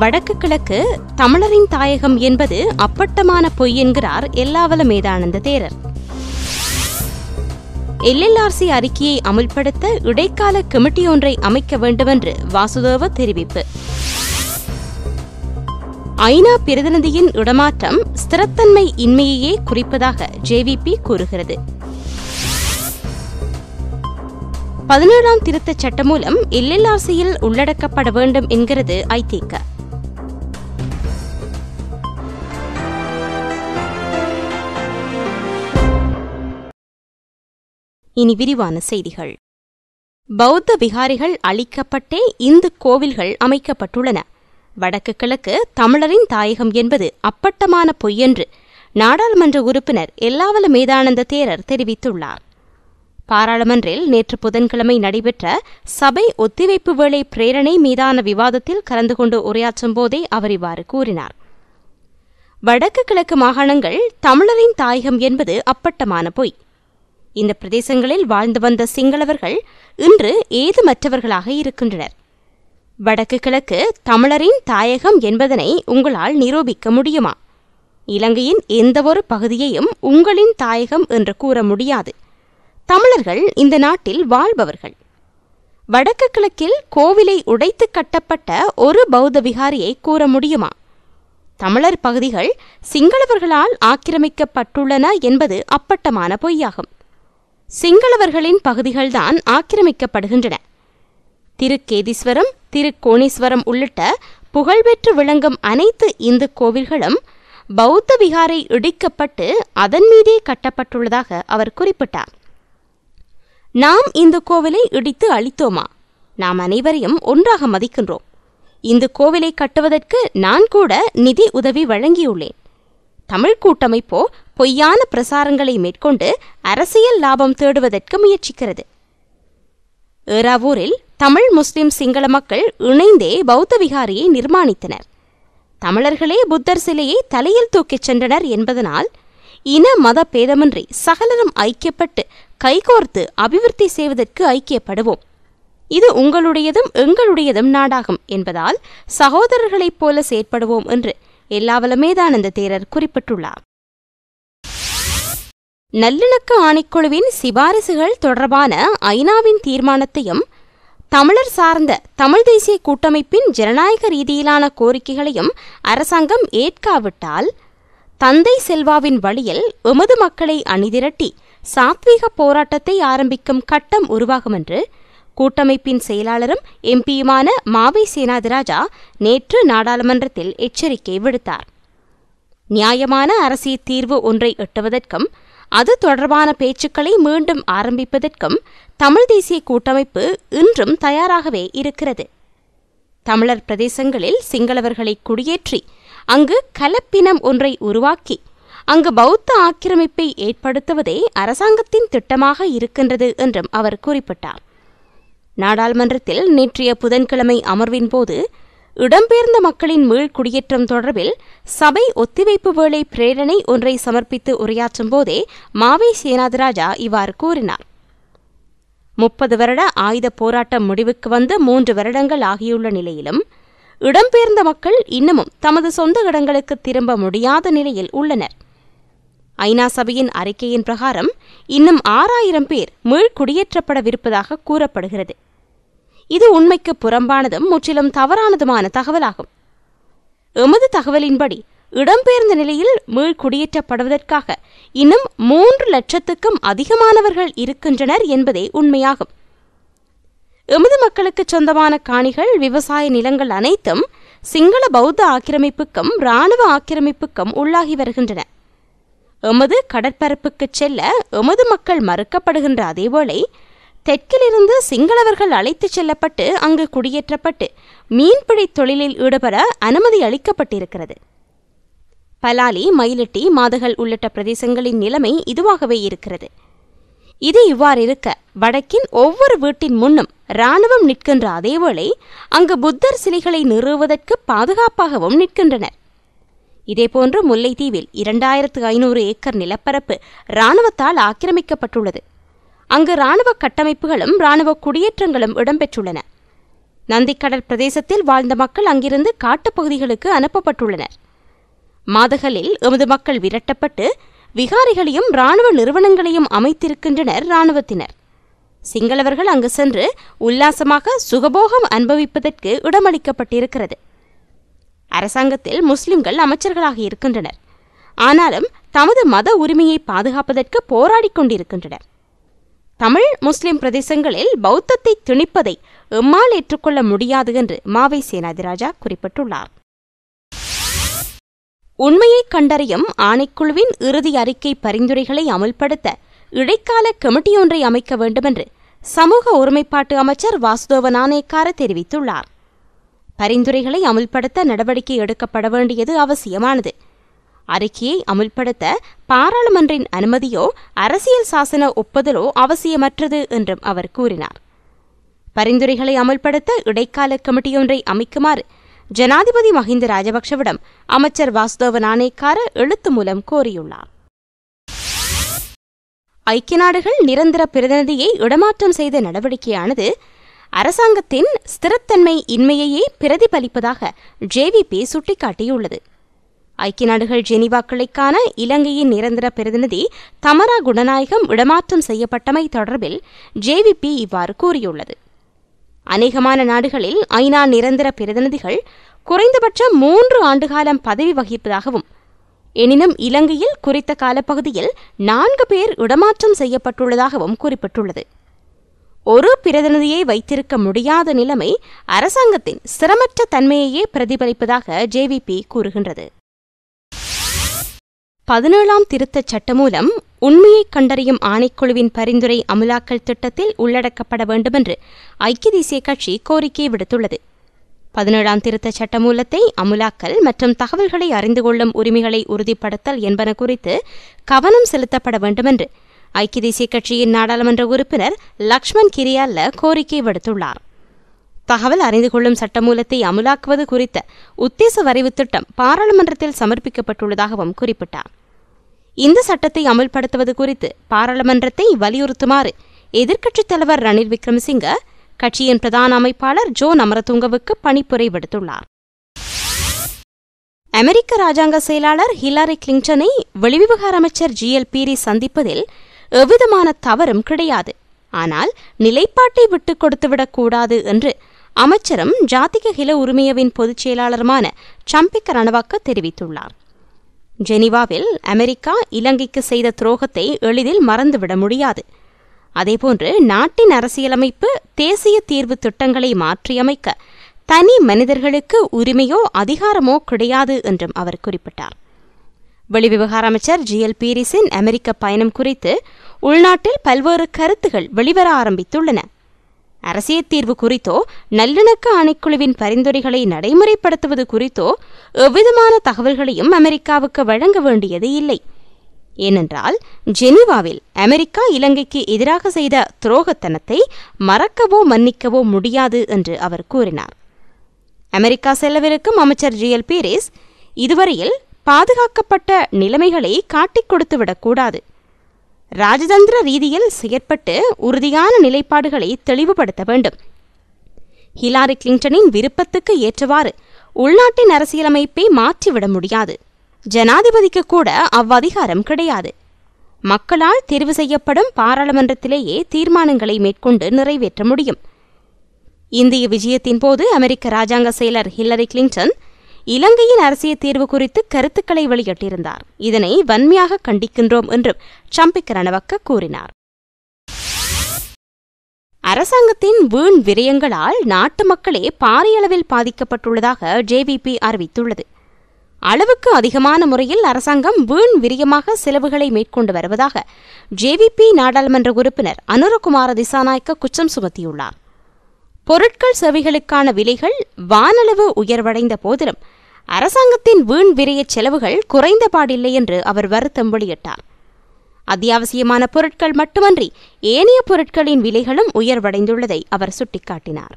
வடக்கு கிழக்கு தமிழரின் தாயகம் என்பது அப்பட்டமான பொய் என்கிறார் எல்லாவல மேதானந்த தேரர் எல்எல்ஆர்சி அறிக்கையை அமுல்படுத்த இடைக்கால கமிட்டி ஒன்றை அமைக்க வேண்டுமென்று வாசுதேவ தெரிவிப்பு ஐநா பிரதிநிதியின் இடமாற்றம் ஸ்திரத்தன்மை இன்மையையே குறிப்பதாக ஜேவிபி கூறுகிறது பதினேழாம் திருத்தச் சட்டம் மூலம் எல்எல்ஆர்சியில் உள்ளடக்கப்பட வேண்டும் என்கிறது ஐதேக இனி விரிவான செய்திகள் பௌத்த விகாரிகள் அழிக்கப்பட்டே இந்து கோவில்கள் அமைக்கப்பட்டுள்ளன வடக்கு கிழக்கு தமிழரின் தாயகம் என்பது அப்பட்டமான பொய்யென்று நாடாளுமன்ற உறுப்பினர் எல்லாவல மேதானந்த தேரர் தெரிவித்துள்ளார் பாராளுமன்றில் நேற்று புதன்கிழமை நடைபெற்ற சபை ஒத்திவைப்பு வேளை பிரேரணை மீதான விவாதத்தில் கலந்து கொண்டு உரையாற்றும் போதே அவர் இவ்வாறு கூறினார் வடக்கு கிழக்கு மாகாணங்கள் தமிழரின் தாயகம் என்பது அப்பட்டமான பொய் இந்த பிரதேசங்களில் வாழ்ந்து வந்த சிங்களவர்கள் இன்று ஏதுமற்றவர்களாக இருக்கின்றனர் வடக்கு கிழக்கு தமிழரின் தாயகம் என்பதனை உங்களால் நிரூபிக்க முடியுமா இலங்கையின் எந்தவொரு பகுதியையும் உங்களின் தாயகம் என்று கூற முடியாது தமிழர்கள் இந்த நாட்டில் வாழ்பவர்கள் வடக்கு கிழக்கில் கோவிலை உடைத்து கட்டப்பட்ட ஒரு பௌத்த விகாரியை கூற முடியுமா தமிழர் பகுதிகள் சிங்களவர்களால் ஆக்கிரமிக்கப்பட்டுள்ளன என்பது அப்பட்டமான பொய்யாகும் சிங்களவர்களின் பகுதிகள்தான் ஆக்கிரமிக்கப்படுகின்றன திருக்கேதீஸ்வரம் திருக்கோணேஸ்வரம் உள்ளிட்ட புகழ்பெற்று விளங்கும் அனைத்து இந்து கோவில்களும் பௌத்த விகாரை இடிக்கப்பட்டு அதன் மீதே கட்டப்பட்டுள்ளதாக அவர் குறிப்பிட்டார் நாம் இந்த கோவிலை இடித்து அழித்தோமா நாம் அனைவரையும் ஒன்றாக மதிக்கின்றோம் இந்த கோவிலை கட்டுவதற்கு நான் கூட நிதி உதவி வழங்கியுள்ளேன் தமிழ் கூட்டமைப்போ பொய்யான பிரசாரங்களை மேற்கொண்டு அரசியல் லாபம் தேடுவதற்கு முயற்சிக்கிறது ஏறாவூரில் தமிழ் முஸ்லிம் சிங்கள மக்கள் இணைந்தே பௌத்த விகாரியை நிர்மாணித்தனர் தமிழர்களே புத்தர் சிலையை தலையில் தூக்கிச் சென்றனர் என்பதனால் இன மத பேதமின்றி சகலரும் ஐக்கியப்பட்டு கைகோர்த்து அபிவிருத்தி செய்வதற்கு ஐக்கியப்படுவோம் இது உங்களுடையதும் எங்களுடையதும் நாடாகும் என்பதால் சகோதரர்களைப் போல செயற்படுவோம் என்று எல்லாவல மேதானந்த தேரர் குறிப்பிட்டுள்ளார் நல்லிணக்க ஆணைக்குழுவின் சிபாரிசுகள் தொடர்பான ஐநாவின் தீர்மானத்தையும் தமிழர் சார்ந்த தமிழ் தேசிய கூட்டமைப்பின் ஜனநாயக ரீதியிலான கோரிக்கைகளையும் அரசாங்கம் ஏற்காவிட்டால் தந்தை செல்வாவின் வழியில் எமது மக்களை அணிதிரட்டி சாத்வீக போராட்டத்தை ஆரம்பிக்கும் கட்டம் உருவாகும் என்று கூட்டமைப்பின் செயலாளரும் எம்பியுமான மாவை சேனாதிராஜா நேற்று நாடாளுமன்றத்தில் எச்சரிக்கை விடுத்தார் நியாயமான அரசியல் தீர்வு ஒன்றை எட்டுவதற்கும் அது தொடர்பான பேச்சுக்களை மீண்டும் ஆரம்பிப்பதற்கும் தமிழ் தேசிய கூட்டமைப்பு இன்றும் தயாராகவே இருக்கிறது தமிழர் பிரதேசங்களில் சிங்களவர்களை குடியேற்றி அங்கு கலப்பினம் ஒன்றை உருவாக்கி அங்கு பௌத்த ஆக்கிரமிப்பை ஏற்படுத்துவதே அரசாங்கத்தின் திட்டமாக இருக்கின்றது என்றும் அவர் குறிப்பிட்டார் நாடாளுமன்றத்தில் நேற்றைய புதன்கிழமை அமர்வின் போது இடம்பெயர்ந்த மக்களின் மீள் குடியேற்றம் தொடர்பில் சபை ஒத்திவைப்பு வேளை பிரேரணை ஒன்றை சமர்ப்பித்து உரையாற்றும் போதே மாவை சேனாதிராஜா இவ்வாறு கூறினார் முப்பது வருட ஆயுத போராட்டம் முடிவுக்கு வந்து மூன்று வருடங்கள் ஆகியுள்ள நிலையிலும் இடம்பெயர்ந்த மக்கள் இன்னமும் தமது சொந்த இடங்களுக்கு திரும்ப முடியாத நிலையில் உள்ளனர் ஐநா சபையின் அறிக்கையின் பிரகாரம் இன்னும் ஆறாயிரம் பேர் மீள் குடியேற்றப்படவிருப்பதாக கூறப்படுகிறது இது உண்மைக்கு புறம்பானதும் முற்றிலும் தவறானதுமான தகவலாகும் எமது தகவலின்படி இடம்பெயர்ந்த நிலையில் மீள் குடியேற்றப்படுவதற்காக இன்னும் மூன்று லட்சத்துக்கும் அதிகமானவர்கள் இருக்கின்றனர் என்பதே உண்மையாகும் எமது மக்களுக்கு சொந்தமான காணிகள் விவசாய நிலங்கள் அனைத்தும் சிங்கள பௌத்த ஆக்கிரமிப்புக்கும் இராணுவ ஆக்கிரமிப்புக்கும் உள்ளாகி வருகின்றன எமது கடற்பரப்புக்கு செல்ல எமது மக்கள் மறுக்கப்படுகின்ற அதேவேளை தெற்கிலிருந்து சிங்களவர்கள் அழைத்துச் செல்லப்பட்டு அங்கு குடியேற்றப்பட்டு மீன்பிடி தொழிலில் ஈடுபட அனுமதி அளிக்கப்பட்டிருக்கிறது பலாலி மயிலிட்டி மாதகள் உள்ளிட்ட பிரதேசங்களின் நிலைமை இதுவாகவே இருக்கிறது இது இவ்வாறு இருக்க வடக்கின் ஒவ்வொரு வீட்டின் முன்னும் இராணுவம் நிற்கின்ற அதேவேளை அங்கு புத்தர் சிலைகளை நிறுவுவதற்கு பாதுகாப்பாகவும் நிற்கின்றனர் இதேபோன்று முல்லைத்தீவில் இரண்டாயிரத்து ஐநூறு ஏக்கர் நிலப்பரப்பு இராணுவத்தால் ஆக்கிரமிக்கப்பட்டுள்ளது அங்கு இராணுவ கட்டமைப்புகளும் இராணுவ குடியேற்றங்களும் இடம்பெற்றுள்ளன நந்திக்கடல் பிரதேசத்தில் வாழ்ந்த மக்கள் அங்கிருந்து காட்டுப்பகுதிகளுக்கு அனுப்பப்பட்டுள்ளனர் மாதகலில் எமது மக்கள் விரட்டப்பட்டு விகாரிகளையும் ராணுவ நிறுவனங்களையும் அமைத்திருக்கின்றனர் ராணுவத்தினர் சிங்களவர்கள் அங்கு சென்று உல்லாசமாக சுகபோகம் அனுபவிப்பதற்கு இடமளிக்கப்பட்டிருக்கிறது அரசாங்கத்தில் முஸ்லிம்கள் அமைச்சர்களாக இருக்கின்றனர் ஆனாலும் தமது மத உரிமையை பாதுகாப்பதற்கு போராடிக் கொண்டிருக்கின்றனர் தமிழ் முஸ்லிம் பிரதேசங்களில் பௌத்தத்தை திணிப்பதை எம்மால் ஏற்றுக்கொள்ள முடியாது என்று மாவை சேனாதிராஜா குறிப்பிட்டுள்ளார் உண்மையை கண்டறியும் ஆணைக்குழுவின் இறுதி அறிக்கை பரிந்துரைகளை அமுல்படுத்த இடைக்கால கமிட்டியொன்றை அமைக்க வேண்டுமென்று சமூக ஒருமைப்பாட்டு அமைச்சர் வாசுதேவ நாணயக்கார தெரிவித்துள்ளார் பரிந்துரைகளை அமுல்படுத்த நடவடிக்கை எடுக்கப்பட வேண்டியது அவசியமானது அறிக்கையை அமுல்படுத்த பாராளுமன்றின் அனுமதியோ அரசியல் சாசன ஒப்புதலோ அவசியமற்றது என்றும் அவர் கூறினார் பரிந்துரைகளை அமுல்படுத்த இடைக்கால கமிட்டியொன்றை அமைக்குமாறு ஜனாதிபதி மஹிந்த ராஜபக்ஷவிடம் அமைச்சர் வாசுதேவ நாணயக்கார எழுத்து மூலம் கோரியுள்ளார் ஐக்கிய நாடுகள் நிரந்தர பிரதிநிதியை இடமாற்றம் செய்த நடவடிக்கையானது அரசாங்கத்தின் ஸ்திரத்தன்மை இன்மையையே பிரதிபலிப்பதாக ஜேவிபி சுட்டிக்காட்டியுள்ளது ஐக்கிய நாடுகள் ஜெனீவா கிளைக்கான இலங்கையின் நிரந்தர பிரதிநிதி தமரா குணநாயகம் இடமாற்றம் செய்யப்பட்டமை தொடர்பில் ஜேவிபி இவ்வாறு கூறியுள்ளது அநேகமான நாடுகளில் ஐநா நிரந்தர பிரதிநிதிகள் குறைந்தபட்சம் மூன்று ஆண்டுகாலம் பதவி வகிப்பதாகவும் எனினும் இலங்கையில் குறித்த காலப்பகுதியில் நான்கு பேர் இடமாற்றம் செய்யப்பட்டுள்ளதாகவும் குறிப்பிட்டுள்ளது ஒரு பிரதிநிதியை வைத்திருக்க முடியாத நிலைமை அரசாங்கத்தின் சிரமற்ற தன்மையையே பிரதிபலிப்பதாக ஜேவிபி கூறுகின்றது பதினேழாம் திருத்தச் சட்ட மூலம் உண்மையை கண்டறியும் ஆணைக்குழுவின் பரிந்துரை அமலாக்கல் திட்டத்தில் உள்ளடக்கப்பட வேண்டுமென்று ஐக்கிய தேசிய கட்சி கோரிக்கை விடுத்துள்ளது பதினேழாம் திருத்தச் சட்ட மூலத்தை அமுலாக்கல் மற்றும் தகவல்களை அறிந்து கொள்ளும் உரிமைகளை உறுதிப்படுத்தல் என்பன குறித்து கவனம் செலுத்தப்பட வேண்டுமென்று ஐக்கிய தேசிய கட்சியின் நாடாளுமன்ற உறுப்பினர் லக்ஷ்மண் கிரியால்ல கோரிக்கை விடுத்துள்ளார் தகவல் அறிந்து கொள்ளும் சட்டமூலத்தை அமுலாக்குவது குறித்த உத்தேச வரைவு திட்டம் பாராளுமன்றத்தில் சமர்ப்பிக்கப்பட்டுள்ளதாகவும் குறிப்பிட்டார் இந்த சட்டத்தை அமல்படுத்துவது குறித்து பாராளுமன்றத்தை வலியுறுத்துமாறு எதிர்க்கட்சித் தலைவர் ரணில் விக்ரமசிங்க கட்சியின் பிரதான அமைப்பாளர் ஜோ அமரதுங்கவுக்கு பணிப்புரை விடுத்துள்ளார் அமெரிக்க ராஜாங்க செயலாளர் ஹிலாரி கிளின்டனை வெளிவிவகார அமைச்சர் ஜி எல் பீரி சந்திப்பதில் எவ்விதமான தவறும் கிடையாது ஆனால் நிலைப்பாட்டை விட்டுக் கொடுத்துவிடக் கூடாது என்று அமைச்சரும் ஜாதிக ஹில உரிமையவின் பொதுச் செயலாளருமான சம்பிக்க ரணவாக்க தெரிவித்துள்ளார் ஜெனீவாவில் அமெரிக்கா இலங்கைக்கு செய்த துரோகத்தை எளிதில் மறந்துவிட முடியாது அதேபோன்று நாட்டின் அரசியலமைப்பு தேசிய தீர்வு திட்டங்களை மாற்றியமைக்க தனி மனிதர்களுக்கு உரிமையோ அதிகாரமோ கிடையாது என்றும் அவர் குறிப்பிட்டார் வெளிவிவகார அமைச்சர் ஜி எல் பீரிஸின் அமெரிக்க பயணம் குறித்து உள்நாட்டில் பல்வேறு கருத்துகள் வெளிவர ஆரம்பித்துள்ளன அரசியல் தீர்வு குறித்தோ நல்லிணக்க ஆணைக்குழுவின் பரிந்துரைகளை நடைமுறைப்படுத்துவது குறித்தோ எவ்விதமான தகவல்களையும் அமெரிக்காவுக்கு வழங்க வேண்டியது இல்லை ஏனென்றால் ஜெனீவாவில் அமெரிக்கா இலங்கைக்கு எதிராக செய்த துரோகத்தனத்தை மறக்கவோ மன்னிக்கவோ முடியாது என்று அவர் கூறினார் அமெரிக்கா செல்லவிருக்கும் அமைச்சர் ஜி எல் பீரிஸ் இதுவரையில் பாதுகாக்கப்பட்ட நிலைமைகளை காட்டிக் கொடுத்துவிடக்கூடாது ராஜதந்திர ரீதியில் செயற்பட்டு உறுதியான நிலைப்பாடுகளை தெளிவுபடுத்த வேண்டும் ஹிலாரி கிளின்டனின் விருப்பத்துக்கு ஏற்றவாறு உள்நாட்டின் அரசியலமைப்பை மாற்றிவிட முடியாது ஜனாதிபதிக்கு கூட அவ்வதிகாரம் கிடையாது மக்களால் தெரிவு செய்யப்படும் பாராளுமன்றத்திலேயே தீர்மானங்களை மேற்கொண்டு நிறைவேற்ற முடியும் இந்திய விஜயத்தின் போது அமெரிக்க ராஜாங்க செயலர் ஹில்லரி கிளின்டன் இலங்கையின் அரசியல் தீர்வு குறித்து கருத்துக்களை வெளியிட்டிருந்தார் இதனை வன்மையாக கண்டிக்கின்றோம் என்றும் சம்பிக் ரணவக்க கூறினார் அரசாங்கத்தின் வீண் விரயங்களால் நாட்டு மக்களே பாரியளவில் பாதிக்கப்பட்டுள்ளதாக ஜேவிபி அறிவித்துள்ளது அளவுக்கு அதிகமான முறையில் அரசாங்கம் வீண் விரியமாக செலவுகளை மேற்கொண்டு வருவதாக ஜேவிபி நாடாளுமன்ற உறுப்பினர் அனுரகுமார திசாநாயக்க குற்றம் சுமத்தியுள்ளார் பொருட்கள் சேவைகளுக்கான விலைகள் வானளவு உயர்வடைந்த போதிலும் அரசாங்கத்தின் வீண் விரயச் செலவுகள் குறைந்தபாடில்லை என்று அவர் வருத்தம் வெளியிட்டார் அத்தியாவசியமான பொருட்கள் மட்டுமன்றி ஏனைய பொருட்களின் விலைகளும் உயர்வடைந்துள்ளதை அவர் சுட்டிக்காட்டினார்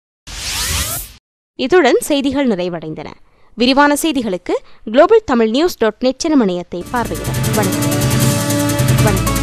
இத்துடன் செய்திகள் நிறைவடைந்தன விரிவான செய்திகளுக்கு global Tamil news dot net எனும் இணையத்தை பார்வையிட வணக்கம் வணக்கம்